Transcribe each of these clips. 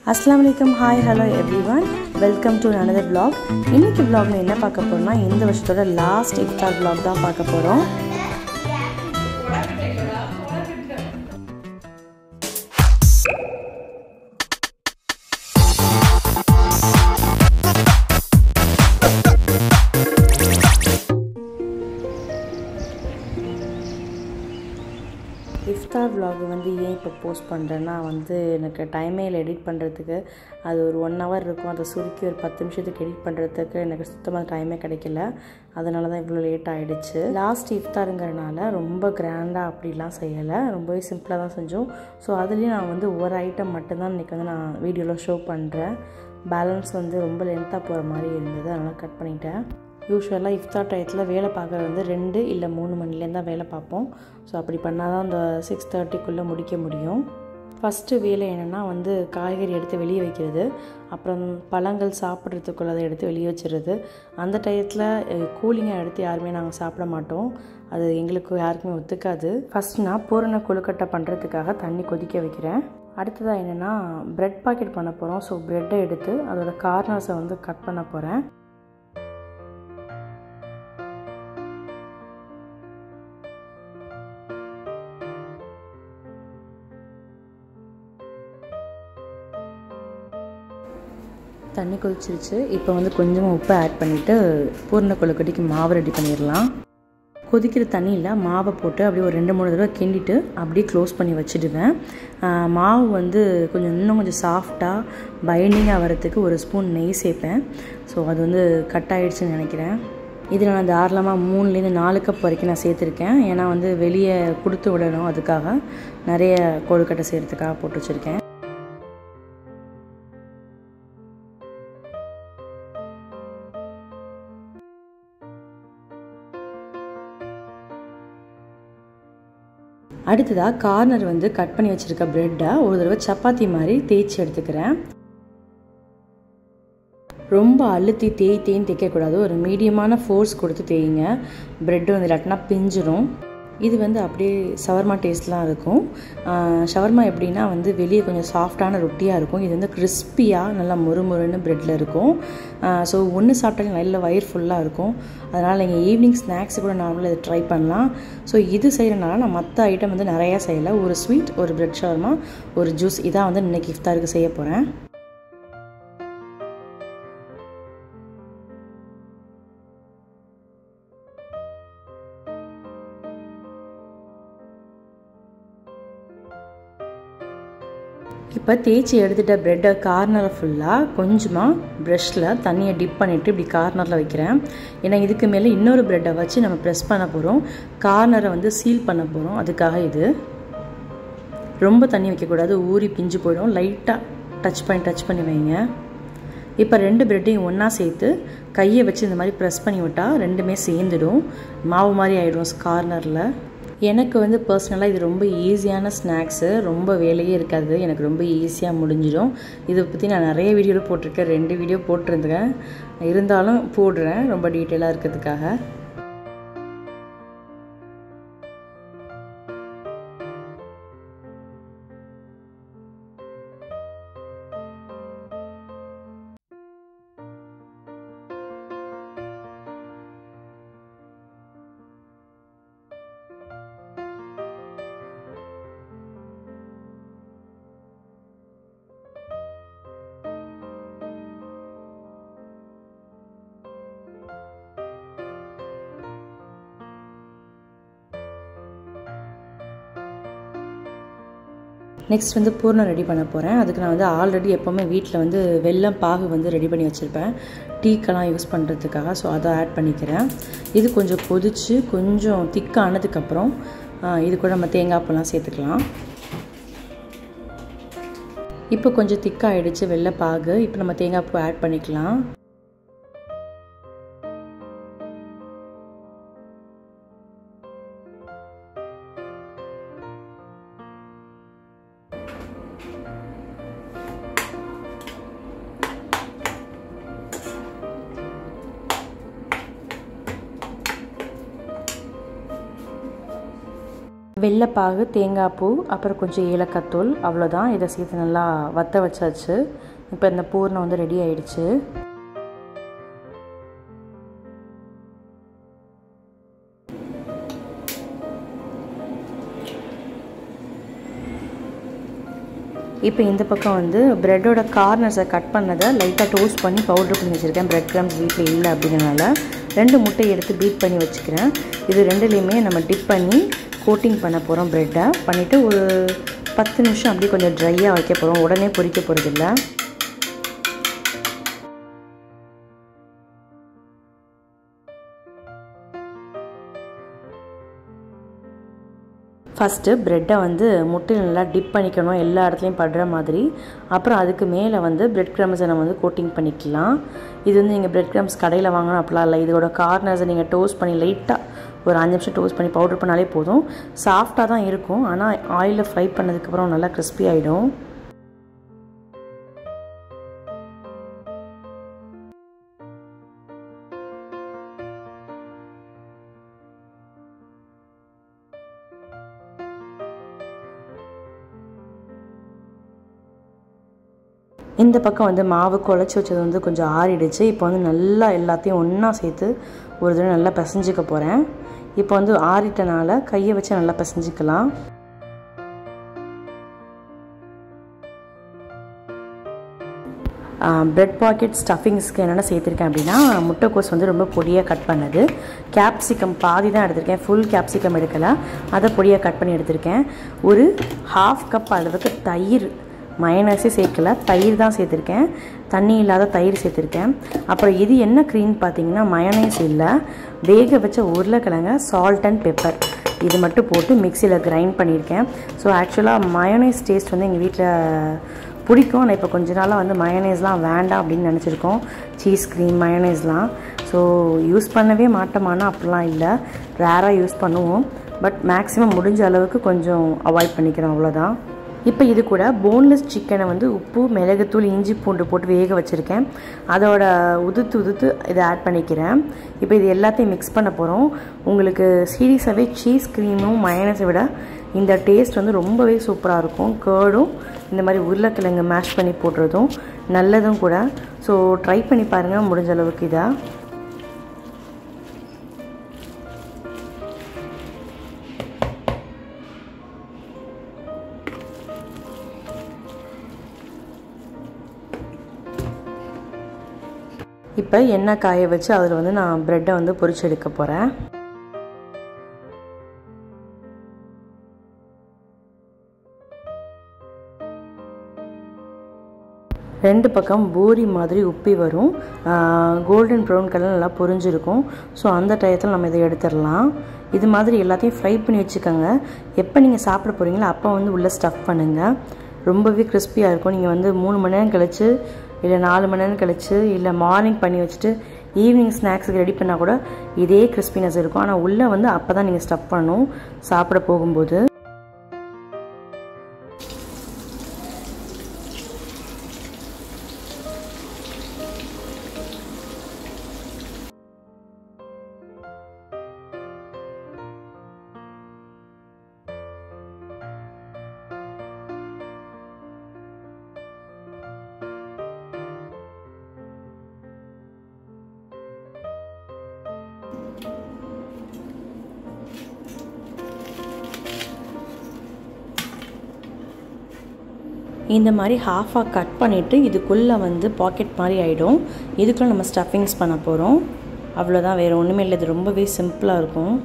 அஸ்லாம் வலைக்கம் hi hello everyone welcome to another vlog இன்னைக்கு vlogல என்ன பார்க்க போறோம்னா இந்த வருஷத்தோட லாஸ்ட் இஃப்தார் vlog தான் பார்க்க போகிறோம் இஃப்தார் vlog வந்து ஏன் இப்போ போஸ்ட் பண்ணுறேன்னா வந்து எனக்கு டைமே இல்லை எடிட் பண்ணுறதுக்கு அது ஒரு ஒன் ஹவர் இருக்கும் அதை சுருக்கி ஒரு பத்து நிமிஷத்துக்கு எடிட் பண்ணுறதுக்கு எனக்கு சுத்தமாக டைமே கிடைக்கல அதனால தான் இவ்வளோ லேட் ஆகிடுச்சு லாஸ்ட் இஃப்தாருங்கிறனால ரொம்ப கிராண்டாக அப்படிலாம் செய்யலை ரொம்பவே சிம்பிளாக தான் செஞ்சோம் ஸோ அதுலேயும் நான் வந்து ஒரு ஐட்டம் மட்டும்தான் இன்றைக்கி வந்து நான் வீடியோவில் ஷோ பண்ணுறேன் பேலன்ஸ் வந்து ரொம்ப லென்த்தாக போகிற மாதிரி இருந்தது அதனால் கட் பண்ணிட்டேன் யூஸ்வலாக இஃப்தார் டயத்தில் வேலை பார்க்குறது வந்து ரெண்டு இல்லை மூணு மணிலேருந்து தான் வேலை பார்ப்போம் ஸோ அப்படி பண்ணால் தான் அந்த சிக்ஸ் தேர்ட்டிக்குள்ளே முடிக்க முடியும் ஃபஸ்ட்டு வேலை என்னென்னா வந்து காய்கறி எடுத்து வெளியே வைக்கிறது அப்புறம் பழங்கள் சாப்பிட்றதுக்குள்ளதை எடுத்து வெளியே வச்சிடுறது அந்த டயத்தில் கூலிங்காக எடுத்து யாருமே நாங்கள் சாப்பிட மாட்டோம் அது எங்களுக்கு யாருக்குமே ஒத்துக்காது ஃபஸ்ட் நான் பூரண கொழுக்கட்டை பண்ணுறதுக்காக தண்ணி கொதிக்க வைக்கிறேன் அடுத்ததாக என்னென்னா ப்ரெட் பாக்கெட் பண்ண போகிறோம் ஸோ ப்ரெட்டை எடுத்து அதோட கார்னர்ஸை வந்து கட் பண்ண போகிறேன் தண்ணி கொதிச்சிருச்சு இப்போ வந்து கொஞ்சமாக உப்பு ஆட் பண்ணிவிட்டு பூர்ண கொழுக்கட்டைக்கு மாவு ரெடி பண்ணிடலாம் கொதிக்கிற தண்ணியில் மாவை போட்டு அப்படியே ஒரு ரெண்டு மூணு தடவை கிண்டிட்டு அப்படியே க்ளோஸ் பண்ணி வச்சுடுவேன் மாவு வந்து கொஞ்சம் இன்னும் கொஞ்சம் சாஃப்டாக பைண்டிங்காக வரத்துக்கு ஒரு ஸ்பூன் நெய் சேர்ப்பேன் ஸோ அது வந்து கட் ஆகிடுச்சுன்னு நினைக்கிறேன் இதில் நான் தாராளமாக மூணுலேருந்து நாலு கப் வரைக்கும் நான் சேர்த்துருக்கேன் ஏன்னா வந்து வெளியே கொடுத்து விடணும் அதுக்காக நிறைய கொழுக்கட்டை செய்கிறதுக்காக போட்டு வச்சுருக்கேன் அடுத்ததாக கார்னர் வந்து கட் பண்ணி வச்சுருக்க ப்ரெட்டை ஒரு தடவை சப்பாத்தி மாதிரி தேய்ச்சி எடுத்துக்கிறேன் ரொம்ப அழுத்தி தேய் தேய்ன்னு தேய்க்கக்கூடாது ஒரு மீடியமான ஃபோர்ஸ் கொடுத்து தேய்ங்க ப்ரெட்டு வந்து இல்லாட்டினா பிஞ்சிரும் இது வந்து அப்படியே ஷவர்மா டேஸ்ட்லாம் இருக்கும் ஷவர்மா எப்படின்னா வந்து வெளியே கொஞ்சம் சாஃப்டான ரொட்டியாக இருக்கும் இது வந்து கிறிஸ்பியாக நல்லா முறுமுறுன்னு ப்ரெட்டில் இருக்கும் ஸோ ஒன்று சாப்பிட்டாலே நல்ல வயிறு ஃபுல்லாக இருக்கும் அதனால் நீங்கள் ஈவினிங் ஸ்நாக்ஸ் கூட நார்மலாக இதை ட்ரை பண்ணலாம் ஸோ இது செய்கிறனால நான் மற்ற ஐட்டம் வந்து நிறையா செய்யலை ஒரு ஸ்வீட் ஒரு ப்ரெட் ஷவர்மா ஒரு ஜூஸ் இதான் வந்து இன்றைக்கி இஃப்தாருக்கு செய்ய போகிறேன் இப்போ தேய்ச்சி எடுத்துகிட்ட ப்ரெட்டை கார்னரை ஃபுல்லாக கொஞ்சமாக ப்ரெஷ்ஷில் தண்ணியை டிப் பண்ணிவிட்டு இப்படி கார்னரில் வைக்கிறேன் ஏன்னா இதுக்கு மேலே இன்னொரு ப்ரெட்டை வச்சு நம்ம ப்ரெஸ் பண்ண போகிறோம் கார்னரை வந்து சீல் பண்ண போகிறோம் அதுக்காக இது ரொம்ப தண்ணி வைக்கக்கூடாது ஊறி பிஞ்சு போயிடும் லைட்டாக டச் பண்ணி டச் பண்ணி வைங்க இப்போ ரெண்டு ப்ரெட்டையும் ஒன்றா சேர்த்து கையை வச்சு இந்த மாதிரி ப்ரெஸ் பண்ணி விட்டால் ரெண்டுமே சேர்ந்துடும் மாவு மாதிரி ஆகிடும் கார்னரில் எனக்கு வந்து பர்சனலாக இது ரொம்ப ஈஸியான ஸ்நாக்ஸு ரொம்ப வேலையே இருக்காது எனக்கு ரொம்ப ஈஸியாக முடிஞ்சிடும் இதை பற்றி நான் நிறைய வீடியோவில் போட்டிருக்கேன் ரெண்டு வீடியோ போட்டிருந்தேன் இருந்தாலும் போடுறேன் ரொம்ப டீட்டெயிலாக இருக்கிறதுக்காக நெக்ஸ்ட் வந்து பூர்ணம் ரெடி பண்ண போகிறேன் அதுக்கு நான் வந்து ஆல்ரெடி எப்போவுமே வீட்டில் வந்து வெல்லம் பாகு வந்து ரெடி பண்ணி வச்சுருப்பேன் டீக்கெல்லாம் யூஸ் பண்ணுறதுக்காக ஸோ அதை ஆட் பண்ணிக்கிறேன் இது கொஞ்சம் கொதித்து கொஞ்சம் திக்கானதுக்கப்புறம் இது கூட நம்ம தேங்காய் பூலாம் சேர்த்துக்கலாம் இப்போ கொஞ்சம் திக்காகிடுச்சு வெள்ளைப்பாகு இப்போ நம்ம தேங்காய் பூ ஆட் பண்ணிக்கலாம் வெள்ளைப்பாகு தேங்காய் பூ அப்புறம் கொஞ்சம் ஏலக்காத்தூள் அவ்வளோதான் இதை சேர்த்து நல்லா வத்த வச்சாச்சு இப்போ இந்த பூர்ணம் வந்து ரெடி ஆயிடுச்சு இப்போ இந்த பக்கம் வந்து ப்ரெட்டோட கார்னர்ஸை கட் பண்ணதை லைட்டாக டோஸ்ட் பண்ணி பவுட்ரு பண்ணி வச்சுருக்கேன் ப்ரெட் க்ரம்ஸ் வீட்டில் இல்லை அப்படிங்கிறனால ரெண்டு முட்டை எடுத்து பீட் பண்ணி வச்சுக்கிறேன் இது ரெண்டுலேயுமே நம்ம டிப் பண்ணி கோட்டிங் பண்ண போகிறோம் ப்ரெட்டை பண்ணிவிட்டு ஒரு பத்து நிமிஷம் அப்படியே கொஞ்சம் ட்ரையாக வைக்க போகிறோம் உடனே பொரிக்க போகிறதில்ல ஃபஸ்ட்டு ப்ரெட்டை வந்து முட்டையில் நல்லா டிப் பண்ணிக்கணும் எல்லா இடத்துலையும் படுற மாதிரி அப்புறம் அதுக்கு மேலே வந்து பிரெட் க்ரம்ஸை நம்ம வந்து கோட்டிங் பண்ணிக்கலாம் இது வந்து நீங்கள் பிரெட் க்ரம்ஸ் கடையில் வாங்கணும் அப்படிலாம் இல்லை இதோட கார்னர்ஸை நீங்கள் டோஸ்ட் பண்ணி லைட்டாக ஒரு அஞ்சு நிமிஷம் டோஸ்ட் பண்ணி பவுடர் பண்ணாலே போதும் சாஃப்டாக தான் இருக்கும் ஆனால் ஆயிலில் ஃப்ரை பண்ணதுக்கப்புறம் நல்லா கிறிஸ்பி ஆகிடும் இந்த பக்கம் வந்து மாவு குழச்சி வச்சது வந்து கொஞ்சம் ஆறிடுச்சு இப்போ வந்து நல்லா எல்லாத்தையும் ஒன்றா சேர்த்து ஒரு தடவை நல்லா பிசைஞ்சிக்க போகிறேன் இப்போ வந்து ஆறிட்டனால கையை வச்சு நல்லா பிசைஞ்சிக்கலாம் ப்ரெட் பாக்கெட் ஸ்டஃபிங்ஸ்க்கு என்னென்ன சேர்த்துருக்கேன் அப்படின்னா முட்டைக்கோஸ் வந்து ரொம்ப பொடியாக கட் பண்ணது கேப்சிகம் பாதி தான் எடுத்திருக்கேன் ஃபுல் கேப்சிகம் எடுக்கலை அதை பொடியாக கட் பண்ணி எடுத்திருக்கேன் ஒரு ஹாஃப் கப் அளவுக்கு தயிர் மயனஸே சேர்க்கல தயிர் தான் சேர்த்துருக்கேன் தண்ணி இல்லாத தயிர் சேர்த்துருக்கேன் அப்புறம் இது என்ன க்ரீம் பார்த்தீங்கன்னா மயனைஸ் இல்லை வேக வச்ச உருளைக்கிழங்க சால்ட் அண்ட் பெப்பர் இது மட்டும் போட்டு மிக்சியில் கிரைண்ட் பண்ணியிருக்கேன் ஸோ ஆக்சுவலாக மயோனைஸ் டேஸ்ட் வந்து எங்கள் வீட்டில் பிடிக்கும் ஆனால் இப்போ கொஞ்ச நாளாக வந்து மயோனைஸ்லாம் வேண்டாம் அப்படின்னு நினச்சிருக்கோம் சீஸ் க்ரீம் மயோனைஸ்லாம் ஸோ யூஸ் பண்ணவே மாட்டோமானா அப்படிலாம் இல்லை ரேராக யூஸ் பண்ணுவோம் பட் மேக்ஸிமம் முடிஞ்ச அளவுக்கு கொஞ்சம் அவாய்ட் பண்ணிக்கிறோம் அவ்வளோதான் இப்போ இது கூட போன்லெஸ் சிக்கனை வந்து உப்பு மிளகுத்தூள் இஞ்சி பூண்டு போட்டு வேக வச்சுருக்கேன் அதோட உதுத்து உதுத்து இதை ஆட் பண்ணிக்கிறேன் இப்போ இது எல்லாத்தையும் மிக்ஸ் பண்ண போகிறோம் உங்களுக்கு சீரியஸாகவே சீஸ் க்ரீமும் மயனஸை விட இந்த டேஸ்ட் வந்து ரொம்பவே சூப்பராக இருக்கும் கேர்டும் இந்த மாதிரி உருளைக்கிழங்கு மேஷ் பண்ணி போடுறதும் நல்லதும் கூட ஸோ ட்ரை பண்ணி பாருங்கள் முடிஞ்ச அளவுக்கு இதை இப்போ எண்ணெய் காய வச்சு அதில் வந்து நான் ப்ரெட்டை வந்து பொரிச்சு எடுக்க போகிறேன் ரெண்டு பக்கம் பூரி மாதிரி உப்பி வரும் கோல்டன் ப்ரௌன் கலர் நல்லா பொரிஞ்சிருக்கும் ஸோ அந்த டயத்தில் நம்ம இதை எடுத்துடலாம் இது மாதிரி எல்லாத்தையும் ஃப்ரை பண்ணி வச்சுக்கோங்க எப்போ நீங்கள் சாப்பிட போகிறீங்களோ அப்போ வந்து உள்ளே ஸ்டஃப் பண்ணுங்கள் ரொம்பவே கிறிஸ்பியாக இருக்கும் நீங்கள் வந்து மூணு மணி நேரம் கழித்து இல்லை நாலு மணி நேரம் கழித்து இல்லை மார்னிங் பண்ணி வச்சுட்டு ஈவினிங் ஸ்நாக்ஸுக்கு ரெடி பண்ணால் கூட இதே கிறிஸ்பினஸ் இருக்கும் ஆனால் உள்ளே வந்து அப்போ தான் நீங்கள் ஸ்டஃப் பண்ணணும் சாப்பிட போகும்போது இந்த மாதிரி ஹாஃபாக கட் பண்ணிவிட்டு இதுக்குள்ளே வந்து பாக்கெட் மாதிரி ஆகிடும் இதுக்குள்ளே நம்ம ஸ்டஃபிங்ஸ் பண்ண போகிறோம் அவ்வளோதான் வேறு ஒன்றுமே இல்லை இது ரொம்பவே சிம்பிளாக இருக்கும்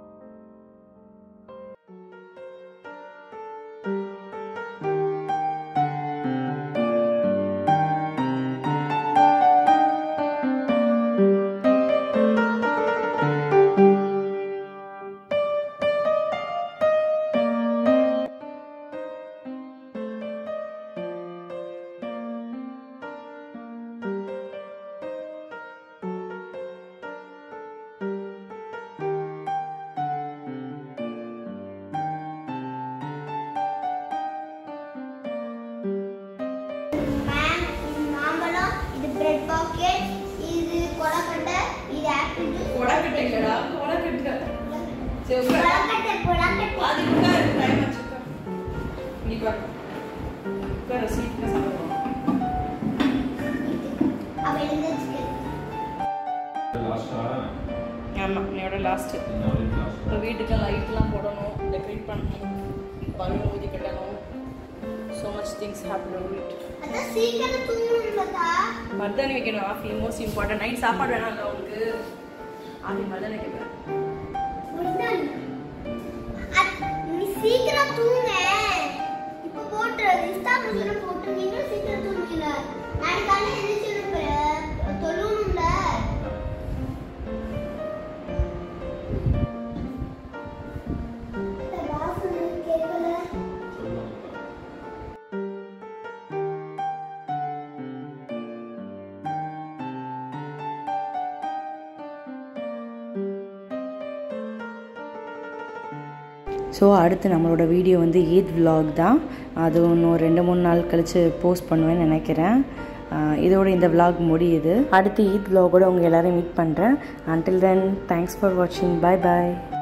மேம் இது மாம்பழம் இது பிரெட் பாக்கெட் இது கொலக்கட்டை இது ஆப்பிள் ஜூஸ் கொடக்கட்டை இல்லடா கொடக்கட்டை சரி உட்கார் புழக்கட்டை புழக்கட்டை அது உட்கார் டைம் ஆச்சு உட்கார் நீ பாரு உட்கார சீட்ல சாப்பிடுவோம் அவ எழுந்திருச்சு லாஸ்டா ஆமாம் என்னோட லாஸ்ட்டு இன்னொரு லாஸ்ட் இப்போ வீட்டுக்கு லைட்லாம் போடணும் டெக்கரேட் பண்ணணும் பலூன் ஊதி கட்டணும் ஸோ மச் திங்ஸ் ஹேப்பன் வீட் அதான் சீக்கிரம் தூங்கணும் தாத்தா மருதாணி வைக்கணும் ஆஃபி மோஸ்ட் இம்பார்ட்டன்ட் நைட் சாப்பாடு வேணாம் உங்களுக்கு ஆஃபி மருதாணி வைக்கிறேன் முன்னாடி. அத்- நீ சீக்கிரம் தூங்க இப்ப போட்டு இன்ஸ்டாகிராம்ல போட்டு நீங்களும் சீக்கிரம் தூங்குவீங்க நாளைக்கு காலையில எழுந்திரிச்சு தொழுணும்ல இந்த வாசனை கேட்கல சொல்லுவாங்க ஸோ அடுத்து நம்மளோட வீடியோ வந்து ஈத் vlog தான் அது இன்னும் ரெண்டு மூணு நாள் கழித்து போஸ்ட் பண்ணுவேன்னு நினைக்கிறேன் ஆஹ் இதோட இந்த vlog முடியுது அடுத்து ஈத் vlog-ஓட உங்கள் எல்லாரையும் மீட் பண்ணுறேன் until then தேங்க்ஸ் ஃபார் வாட்சிங் bye bye